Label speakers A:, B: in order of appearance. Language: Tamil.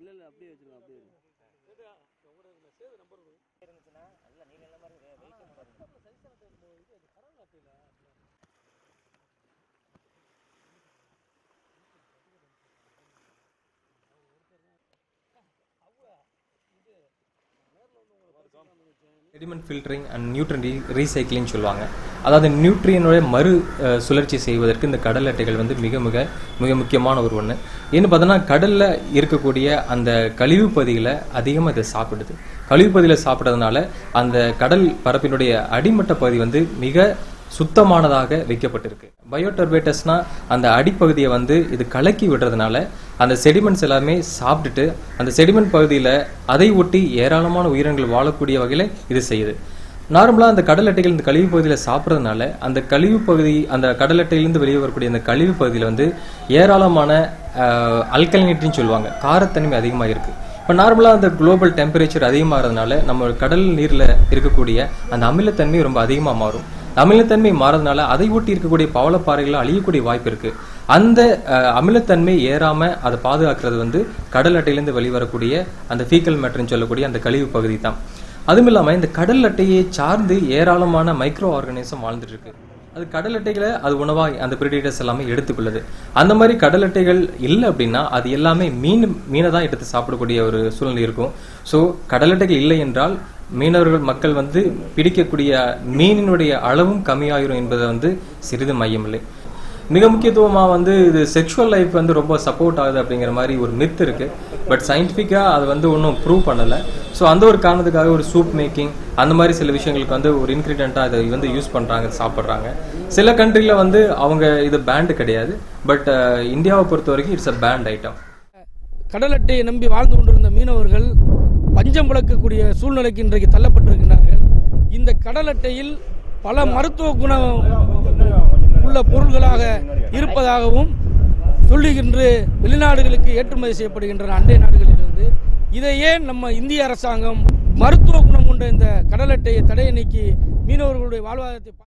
A: இல்லை இல்லை அப்படியே வச்சுருங்க அப்படியே இருங்க.
B: இருந்துச்சுன்னா நல்லா நீல நிலமா இருக்கு weight
C: sediment filtering and nutrient re recycling சொல்லுவாங்க அதாவது நியூட்ரியனோட மறு அஹ், சுழற்சி செய்வதற்கு இந்த கடல் அட்டைகள் வந்து மிக மிக மிக முக்கியமான ஒரு ஒன்று ஏன்னு பார்த்தோன்னா கடலில் இருக்கக்கூடிய அந்த கழிவு பகுதிகளை அதிகமாக இதை சாப்பிடுது கழிவு பகுதியில் சாப்பிட்றதுனால அந்த கடல் பரப்பினுடைய அடிமட்ட பகுதி வந்து மிக சுத்தமானதாக வைக்கப்பட்டிருக்கு பயோடர்பேட்டஸ்னா அந்த அடிப்பகுதியை வந்து இது கலக்கி விடுறதுனால அந்த செடிமெண்ட்ஸ் எல்லாமே சாப்பிட்டுட்டு அந்த செடிமெண்ட் பகுதியில் அதை ஒட்டி ஏராளமான உயிரினங்கள் வாழக்கூடிய வகையில் இது செய்யுது நார்மலாக அந்த கடல் அட்டைகள் இந்த கழிவு பகுதியில் சாப்பிட்றதுனால அந்த கழிவு பகுதி அந்த கடல் அட்டையிலிருந்து வெளியே வரக்கூடிய அந்த கழிவு பகுதியில் வந்து ஏராளமான அல்கலினிட்டின்னு சொல்லுவாங்க காரத்தன்மை அதிகமாக இருக்குது இப்போ நார்மலாக அந்த குளோபல் டெம்பரேச்சர் அதிகமாகிறதுனால நம்ம கடல் நீரில் இருக்கக்கூடிய அந்த அமிலத்தன்மை ரொம்ப அதிகமாக மாறும் அமிலத்தன்மை மாறதுனால அதை ஒட்டி இருக்கக்கூடிய பவளப்பாறைகள் அழியக்கூடிய வாய்ப்பு இருக்கு அந்த அஹ், அமிலத்தன்மை ஏறாம அதை பாதுகாக்கிறது வந்து கடல் அட்டையிலேருந்து வெளிவரக்கூடிய அந்த ஃபீக்கல் மேட்டர்னு சொல்லக்கூடிய அந்த கழிவு பகுதி தான் அதுவும் இல்லாமல் இந்த கடல் அட்டையை சார்ந்து ஏராளமான மைக்ரோ ஆர்கானிசம் வாழ்ந்துட்டு இருக்கு அது கடல் அட்டைகளை அது உணவாக அந்த பிரிடேட்டர்ஸ் எல்லாமே எடுத்துக்கொள்ளுது அந்த மாதிரி கடல் அட்டைகள் இல்லை அப்படின்னா அது எல்லாமே மீன் மீனை தான் எடுத்து சாப்பிடக்கூடிய ஒரு சூழ்நிலை இருக்கும் ஸோ கடல் அட்டைகள் இல்லை என்றால் மீனவர்கள் மக்கள் வந்து பிடிக்கக்கூடிய மீனினுடைய அளவும் கம்மியாயிரும் என்பதை வந்து சிறிது மையமில்லை மிக முக்கியத்துவமாக வந்து இது செக்ஷுவல் லைஃப் வந்து ரொம்ப சப்போர்ட் ஆகுது அப்படிங்கிற மாதிரி ஒரு மித் இருக்கு பட் சயின்டிஃபிக்காக அது வந்து ஒன்றும் ப்ரூவ் பண்ணலை ஸோ அந்த ஒரு காரணத்துக்காக ஒரு சூப் மேக்கிங் அந்த மாதிரி சில விஷயங்களுக்கு வந்து ஒரு இன்க்ரீடியண்ட்டாக அதை வந்து யூஸ் பண்ணுறாங்க சாப்பிட்றாங்க சில கண்ட்ரியில் வந்து அவங்க இது பேண்டு கிடையாது பட் இந்தியாவை பொறுத்த வரைக்கும் இட்ஸ் அ பேண்ட் ஐட்டம்
D: கடல் அட்டையை நம்பி வாழ்ந்து கொண்டிருந்த மீனவர்கள் பஞ்சம் பிளக்கக்கூடிய சூழ்நிலைக்கு இன்றைக்கு தள்ளப்பட்டிருக்கிறார்கள் இந்த கடல் அட்டையில் பல மருத்துவ குணம் உள்ள பொருள்களாக இருப்பதாகவும் சொல்லுகின்ற வெளிநாடுகளுக்கு ஏற்றுமதி செய்யப்படுகின்றன அண்டை நாடுகளிலிருந்து இதை ஏன் நம்ம இந்திய அரசாங்கம் மருத்துவ குணம் கொண்ட இந்த கடல் அட்டையை தடையை நீக்கி மீனவர்களுடைய வாழ்வாதாரத்தை